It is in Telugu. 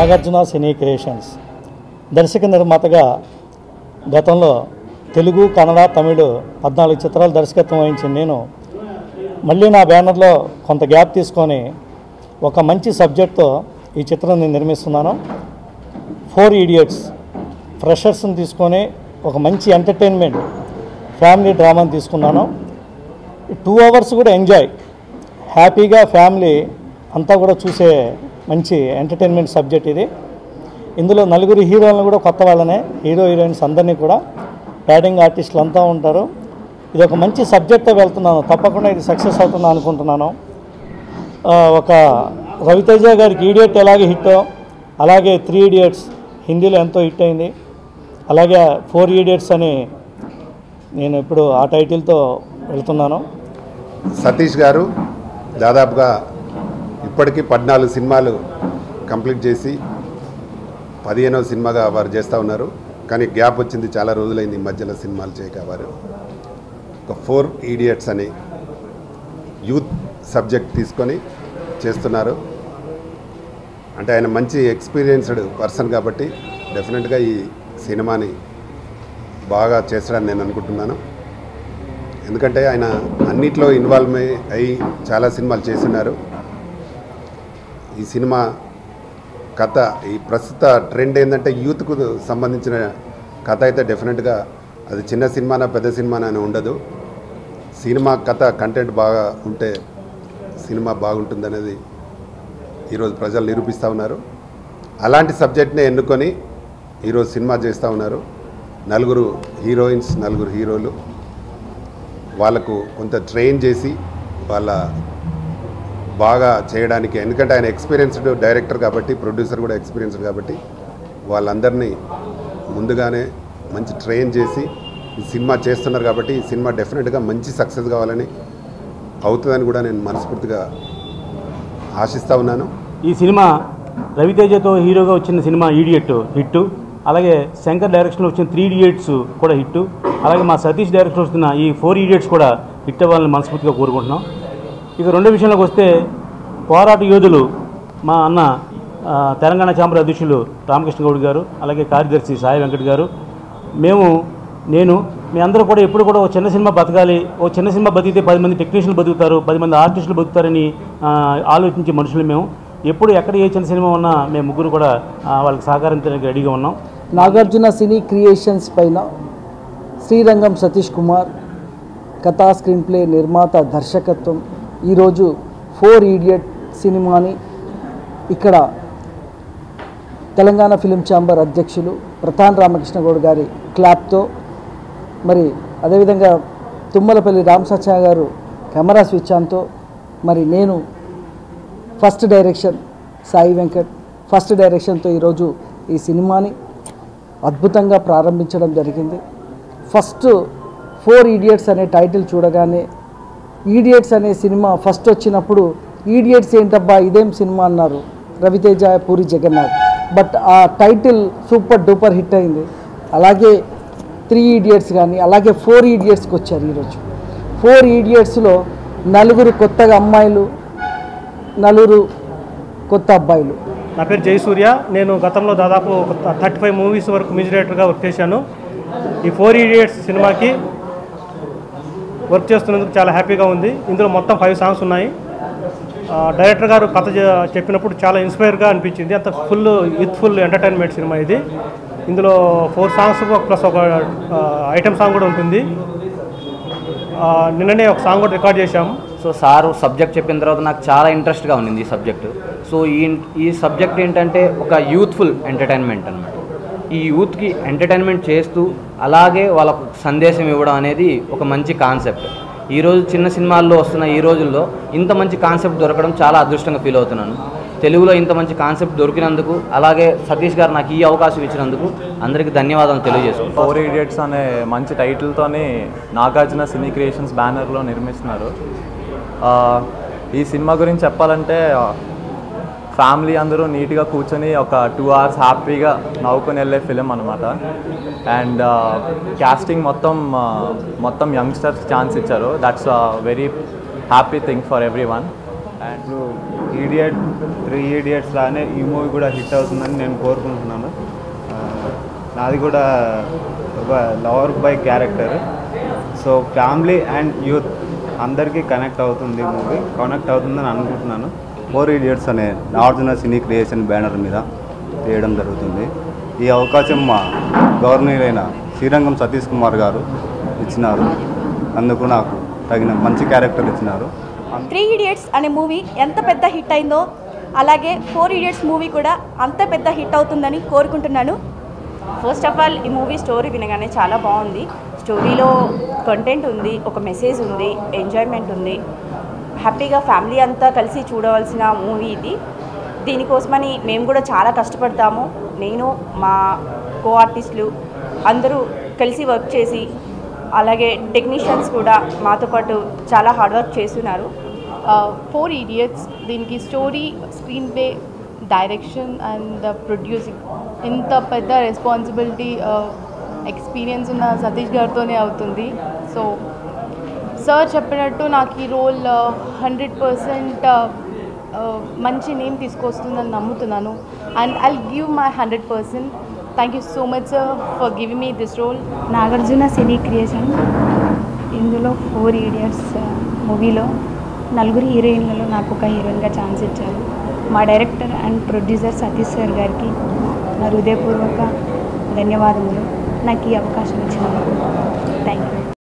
నాగార్జున సినీ క్రియేషన్స్ దర్శక నిర్మాతగా గతంలో తెలుగు కన్నడ తమిళ పద్నాలుగు చిత్రాలు దర్శకత్వం వహించిన నేను మళ్ళీ నా బ్యానర్లో కొంత గ్యాప్ తీసుకొని ఒక మంచి సబ్జెక్ట్తో ఈ చిత్రం నేను నిర్మిస్తున్నాను ఫోర్ ఈడియట్స్ ఫ్రెషర్స్ని తీసుకొని ఒక మంచి ఎంటర్టైన్మెంట్ ఫ్యామిలీ డ్రామాని తీసుకున్నాను టూ అవర్స్ కూడా ఎంజాయ్ హ్యాపీగా ఫ్యామిలీ అంతా కూడా చూసే మంచి ఎంటర్టైన్మెంట్ సబ్జెక్ట్ ఇది ఇందులో నలుగురు హీరోలను కూడా కొత్త వాళ్ళనే హీరో హీరోయిన్స్ అందరినీ కూడా బ్యాటింగ్ ఆర్టిస్టులు అంతా ఉంటారు ఇది ఒక మంచి సబ్జెక్ట్తో వెళ్తున్నాను తప్పకుండా ఇది సక్సెస్ అవుతుందా అనుకుంటున్నాను ఆ, ఒక రవితేజ గారికి ఈడియట్ ఎలాగే హిట్టో అలాగే త్రీ ఇడియట్స్ హిందీలో ఎంతో హిట్ అయింది అలాగే ఫోర్ ఈడియట్స్ అని నేను ఇప్పుడు ఆ టైటిల్తో వెళ్తున్నాను సతీష్ గారు దాదాపుగా ఇప్పటికీ పద్నాలుగు సినిమాలు కంప్లీట్ చేసి పదిహేనవ సినిమాగా వారు చేస్తూ ఉన్నారు కానీ గ్యాప్ వచ్చింది చాలా రోజులైంది ఈ మధ్యలో సినిమాలు చేయక వారు ఒక ఫోర్ ఈడియట్స్ అని యూత్ సబ్జెక్ట్ తీసుకొని చేస్తున్నారు అంటే ఆయన మంచి ఎక్స్పీరియన్స్డ్ పర్సన్ కాబట్టి డెఫినెట్గా ఈ సినిమాని బాగా చేస్తాడని నేను అనుకుంటున్నాను ఎందుకంటే ఆయన అన్నిట్లో ఇన్వాల్వ్ అయ్యి చాలా సినిమాలు చేస్తున్నారు ఈ సినిమా కథ ఈ ప్రస్తుత ట్రెండ్ ఏంటంటే యూత్కు సంబంధించిన కథ అయితే డెఫినెట్గా అది చిన్న సినిమానా పెద్ద సినిమానా అని ఉండదు సినిమా కథ కంటెంట్ బాగా ఉంటే సినిమా బాగుంటుందనేది ఈరోజు ప్రజలు నిరూపిస్తూ ఉన్నారు అలాంటి సబ్జెక్ట్నే ఎన్నుకొని ఈరోజు సినిమా చేస్తూ ఉన్నారు నలుగురు హీరోయిన్స్ నలుగురు హీరోలు వాళ్ళకు కొంత ట్రైన్ చేసి వాళ్ళ బాగా చేయడానికి ఎందుకంటే ఆయన ఎక్స్పీరియన్స్డ్ డైరెక్టర్ కాబట్టి ప్రొడ్యూసర్ కూడా ఎక్స్పీరియన్స్డ్ కాబట్టి వాళ్ళందరినీ ముందుగానే మంచి ట్రైన్ చేసి ఈ సినిమా చేస్తున్నారు కాబట్టి ఈ సినిమా డెఫినెట్గా మంచి సక్సెస్ కావాలని అవుతుందని కూడా నేను మనస్ఫూర్తిగా ఆశిస్తూ ఉన్నాను ఈ సినిమా రవితేజతో హీరోగా వచ్చిన సినిమా ఈడియట్ హిట్ అలాగే శంకర్ డైరెక్షన్లో వచ్చిన త్రీ ఇడియట్స్ కూడా హిట్ అలాగే మా సతీష్ డైరెక్షన్ వస్తున్న ఈ ఫోర్ ఇడియట్స్ కూడా హిట్ అవ్వాలని మనస్ఫూర్తిగా కోరుకుంటున్నాం ఇక రెండో విషయంలోకి వస్తే పోరాట యోధులు మా అన్న ఆ, తెలంగాణ ఛాంబర్ అధ్యక్షులు రామకృష్ణ గౌడ్ గారు అలాగే కార్యదర్శి సాయి వెంకట్ గారు మేము నేను మీ అందరూ కూడా ఎప్పుడు కూడా ఒక చిన్న సినిమా బతకాలి ఓ చిన్న సినిమా బతికితే పది మంది టెక్నీషియన్లు బతుకుతారు పది మంది ఆర్టిస్టులు బతుకుతారని ఆ, ఆలోచించే మనుషులు మేము ఎప్పుడు ఎక్కడ ఏ చిన్న సినిమా ఉన్నా మేము ముగ్గురు కూడా ఆ, వాళ్ళకి సహకరించడానికి రెడీగా ఉన్నాం నాగార్జున సినీ క్రియేషన్స్ పైన శ్రీరంగం సతీష్ కుమార్ కథా స్క్రీన్ ప్లే నిర్మాత దర్శకత్వం ఈరోజు ఫోర్ ఈడియట్ సినిమాని ఇక్కడ తెలంగాణ ఫిలిం ఛాంబర్ అధ్యక్షులు ప్రధాన్ రామకృష్ణ గౌడ్ గారి క్లాప్తో మరి అదేవిధంగా తుమ్మలపల్లి రామసత్య గారు కెమెరా స్విచ్ ఆన్తో మరి నేను first direction Sai Venkat first డైరెక్షన్తో ఈరోజు ఈ సినిమాని అద్భుతంగా ప్రారంభించడం జరిగింది ఫస్ట్ ఫోర్ ఈడియట్స్ అనే టైటిల్ చూడగానే ఈడియట్స్ అనే సినిమా ఫస్ట్ వచ్చినప్పుడు ఈడియట్స్ ఏంటబ్బా ఇదేం సినిమా అన్నారు రవితేజ పూరి జగన్నాథ్ బట్ ఆ టైటిల్ సూపర్ డూపర్ హిట్ అయింది అలాగే త్రీ ఈడియట్స్ కానీ అలాగే ఫోర్ ఈడియట్స్కి వచ్చారు ఈరోజు ఫోర్ ఈడియట్స్లో నలుగురు కొత్తగా అమ్మాయిలు నలుగురు కొత్త అబ్బాయిలు నా పేరు జయసూర్య నేను గతంలో దాదాపు ఒక థర్టీ ఫైవ్ మూవీస్ వరకు మ్యూజిక్ డైరెక్టర్గా వర్క్ చేశాను ఈ ఫోర్ ఈడియట్స్ సినిమాకి వర్క్ చేస్తున్నందుకు చాలా హ్యాపీగా ఉంది ఇందులో మొత్తం ఫైవ్ సాంగ్స్ ఉన్నాయి ఆ, డైరెక్టర్ గారు కథ చె- చెప్పినప్పుడు చాలా ఇన్స్పైర్గా అనిపించింది అంత ఫుల్ యూత్ఫుల్ ఎంటర్టైన్మెంట్ సినిమా ఇది ఇందులో ఫోర్ సాంగ్స్ ప్లస్ ఒక ఐటమ్ సాంగ్ కూడా ఉంటుంది ఆ, నిన్ననే ఒక సాంగ్ కూడా రికార్డ్ చేశాము సో సారు సబ్జెక్ట్ చెప్పిన తర్వాత నాకు చాలా ఇంట్రెస్ట్గా ఉండింది ఈ సబ్జెక్ట్ సో ఈ ఈ సబ్జెక్ట్ ఏంటంటే ఒక యూత్ఫుల్ ఎంటర్టైన్మెంట్ అనమాట ఈ యూత్కి ఎంటర్టైన్మెంట్ చేస్తూ అలాగే వాళ్ళకు సందేశం ఇవ్వడం అనేది ఒక మంచి కాన్సెప్ట్ ఈరోజు చిన్న సినిమాల్లో వస్తున్న ఈ రోజుల్లో ఇంత మంచి కాన్సెప్ట్ దొరకడం చాలా అదృష్టంగా ఫీల్ అవుతున్నాను తెలుగులో ఇంత మంచి కాన్సెప్ట్ దొరికినందుకు అలాగే సతీష్ గారు నాకు ఈ అవకాశం ఇచ్చినందుకు అందరికీ ధన్యవాదాలు తెలియజేసుకుంటాను ఫోర్ ఇడియట్స్ అనే మంచి టైటిల్తోని నాగార్జున సినీ క్రియేషన్స్ బ్యానర్లో నిర్మిస్తున్నారు ఆ, ఈ సినిమా గురించి చెప్పాలంటే ఫ్యామిలీ అందరూ నీట్గా కూర్చొని ఒక టూ అవర్స్ హ్యాపీగా నవ్వుకొని వెళ్ళే ఫిలిం అనమాట అండ్ క్యాస్టింగ్ మొత్తం ఆ, మొత్తం యంగ్స్టర్స్ ఛాన్స్ ఇచ్చారు that's very happy thing for everyone and ఇప్పుడు ఈడియట్ త్రీ ఈడియట్స్ లానే ఈ మూవీ కూడా హిట్ అవుతుందని నేను కోరుకుంటున్నాను ఆ, నాది కూడా ఒక lover boy character so family and youth అందరికీ కనెక్ట్ అవుతుంది మూవీ కనెక్ట్ అవుతుందని అనుకుంటున్నాను ఫోర్ ఈడియట్స్ అనే నాగార్జున సినీ క్రియేషన్ బ్యానర్ మీద తీయడం జరుగుతుంది ఈ అవకాశం మా గవర్నర్ శ్రీరంగం సతీష్ కుమార్ గారు ఇచ్చినారు అందుకు నాకు తగిన మంచి క్యారెక్టర్ ఇచ్చినారు త్రీ ఇడియట్స్ అనే మూవీ ఎంత పెద్ద హిట్ అయిందో అలాగే ఫోర్ ఇడియట్స్ మూవీ కూడా అంత పెద్ద హిట్ అవుతుందని కోరుకుంటున్నాను ఫస్ట్ ఆఫ్ ఆల్ ఈ మూవీ స్టోరీ వినగానే చాలా బాగుంది స్టోరీలో కంటెంట్ ఉంది ఒక మెసేజ్ ఉంది ఎంజాయ్మెంట్ ఉంది హ్యాపీగా ఫ్యామిలీ అంతా కలిసి చూడవలసిన మూవీ ఇది దీనికోసమని మేము కూడా చాలా కష్టపడతాము నేను మా కో ఆర్టిస్టులు అందరూ కలిసి వర్క్ చేసి అలాగే టెక్నీషియన్స్ కూడా మాతో పాటు చాలా హార్డ్ వర్క్ చేస్తున్నారు ఫోర్ ఈడియట్స్ దీనికి story screenplay direction and producing ఇంత పెద్ద రెస్పాన్సిబిలిటీ ఎక్స్పీరియన్స్ ఉన్న సతీష్ గారితోనే అవుతుంది సో సార్ చెప్పినట్టు నాకు ఈ రోల్ హండ్రెడ్ పర్సెంట్ మంచి నేమ్ తీసుకొస్తుందని నమ్ముతున్నాను and I give my hundred percent thank you so much sir for giving me this role Nagarjuna cine creation ఇందులో ఫోర్ ఈడియట్స్ మూవీలో నలుగురు హీరోయిన్లలో నాకు ఒక హీరోయిన్గా ఛాన్స్ ఇచ్చారు మా director and producer Satish sir గారికి నా హృదయపూర్వక ధన్యవాదములు నాకు ఈ అవకాశం ఇచ్చినందుకు థ్యాంక్ యూ